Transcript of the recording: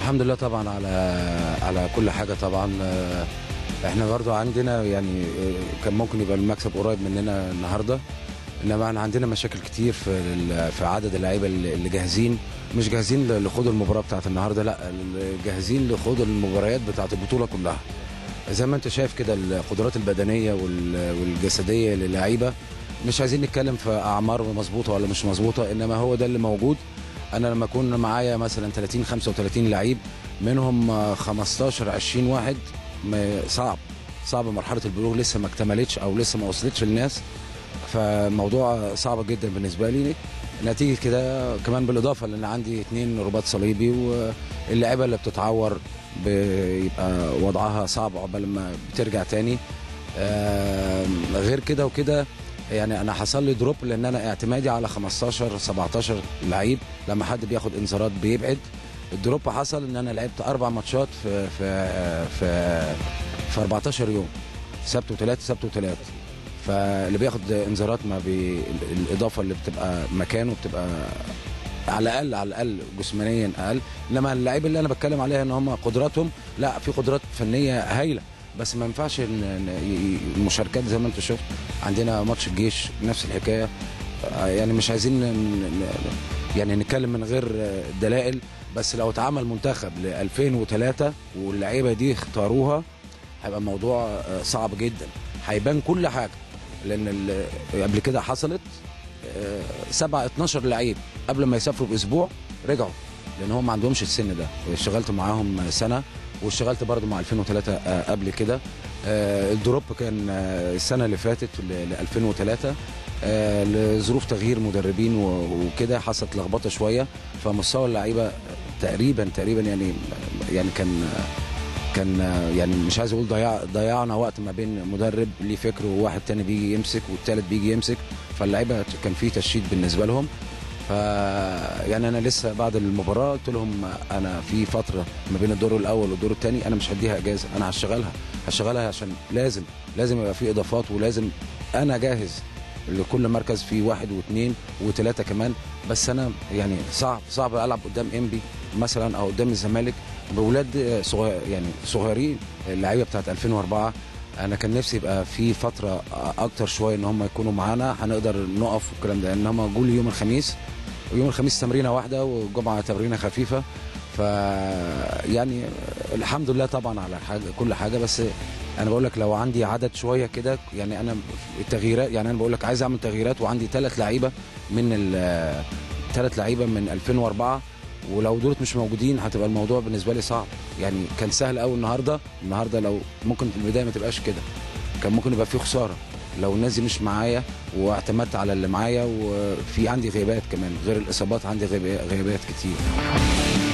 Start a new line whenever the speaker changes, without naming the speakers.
الحمد لله طبعا على على كل حاجه طبعا آه، احنا برضو عندنا يعني آه، كان ممكن يبقى المكسب قريب مننا النهارده انما احنا عندنا مشاكل كتير في ال- في عدد اللعيبه اللي اللي جاهزين مش جاهزين ل- لخوض المباراه بتاعت النهارده لا اللي جاهزين لخوض المباريات بتاعت البطوله كلها زي ما انت شايف كده القدرات البدنيه وال- والجسديه للعيبه مش عايزين نتكلم في اعمار مظبوطه ولا مش مظبوطه انما هو ده اللي موجود انا لما اكون معايا مثلا 30 35 لعيب منهم آه، 15 20 واحد ما- صعب صعب مرحله البلوغ لسه ما اكتملتش او لسه ما وصلتش للناس فموضوع صعب جدا بالنسبه لي نتيجه كده كمان بالاضافه لان عندي اتنين رباط صليبي واللعيبه اللي بتتعور بيبقى وضعها صعب عقبال ما بترجع تاني آم، غير كده وكده يعني انا حصل لي دروب لان انا اعتمادي على 15 17 لعيب لما حد بياخد انذارات بيبعد الدروب حصل ان انا لعبت اربع ماتشات في في في في 14 يوم سبت وثلاث سبت وثلاث فاللي بياخد انذارات ما بي الاضافه اللي بتبقى مكانه بتبقى على الاقل على الاقل جسمانيا اقل انما اللعيبه اللي انا بتكلم عليها ان هم قدراتهم لا في قدرات فنيه هايله بس ما ينفعش إن- إن ي- المشاركات زي ما انت شفت عندنا ماتش الجيش نفس الحكايه آه، يعني مش عايزين ن- ن- يعني نتكلم من غير آه، دلائل بس لو اتعمل منتخب ل 2003 واللعيبه دي اختاروها هيبقى الموضوع آه، صعب جدا هيبان كل حاجه لان ال- قبل كده حصلت آه، سبعة 12 لعيب قبل ما يسافروا باسبوع رجعوا لان هم ما عندهمش السن ده اشتغلت معاهم سنه واشتغلت برضو مع 2003 آه، قبل كده آه، الدروب كان آه، السنه اللي فاتت ل ل 2003 آه، لظروف تغيير مدربين و- وكده حصلت لخبطه شويه فمستوى اللعيبه تقريبا تقريبا يعني يعني كان كان يعني مش عايز اقول ضيع ضيعنا وقت ما بين مدرب ليه فكر وواحد تاني بيجي يمسك والتالت بيجي يمسك فاللعيبه كان في تشتيت بالنسبه لهم ف يعني انا لسه بعد المباراه قلت لهم انا في فتره ما بين الدور الاول والدور الثاني انا مش هديها اجازه انا هشتغلها هشتغلها عشان لازم لازم يبقى في اضافات ولازم انا جاهز لكل مركز فيه واحد واثنين وثلاثه كمان بس انا يعني صعب صعب العب قدام انبي مثلا او قدام الزمالك باولاد صغير يعني صغيرين اللعيبه بتاعت 2004 انا كان نفسي يبقى في فتره اكتر شويه ان هم يكونوا معانا هنقدر نقف والكلام ده ان هم جولي يوم الخميس ويوم الخميس تمرينه واحده والجمعه تمرينه خفيفه ف يعني الحمد لله طبعا على حاجه كل حاجه بس انا بقول لك لو عندي عدد شويه كده يعني انا التغييرات يعني انا بقول لك عايز اعمل تغييرات وعندي ثلاث لعيبه من ثلاث لعيبه من 2004 ولو دولت مش موجودين هتبقى الموضوع بالنسبه لي صعب يعني كان سهل قوي النهارده النهارده لو ممكن في البدايه ما تبقاش كده كان ممكن يبقى في خساره لو الناس دي مش معايا واعتمدت على اللي معايا وفي عندي غيبات كمان غير الاصابات عندي غيب- غيبات كتير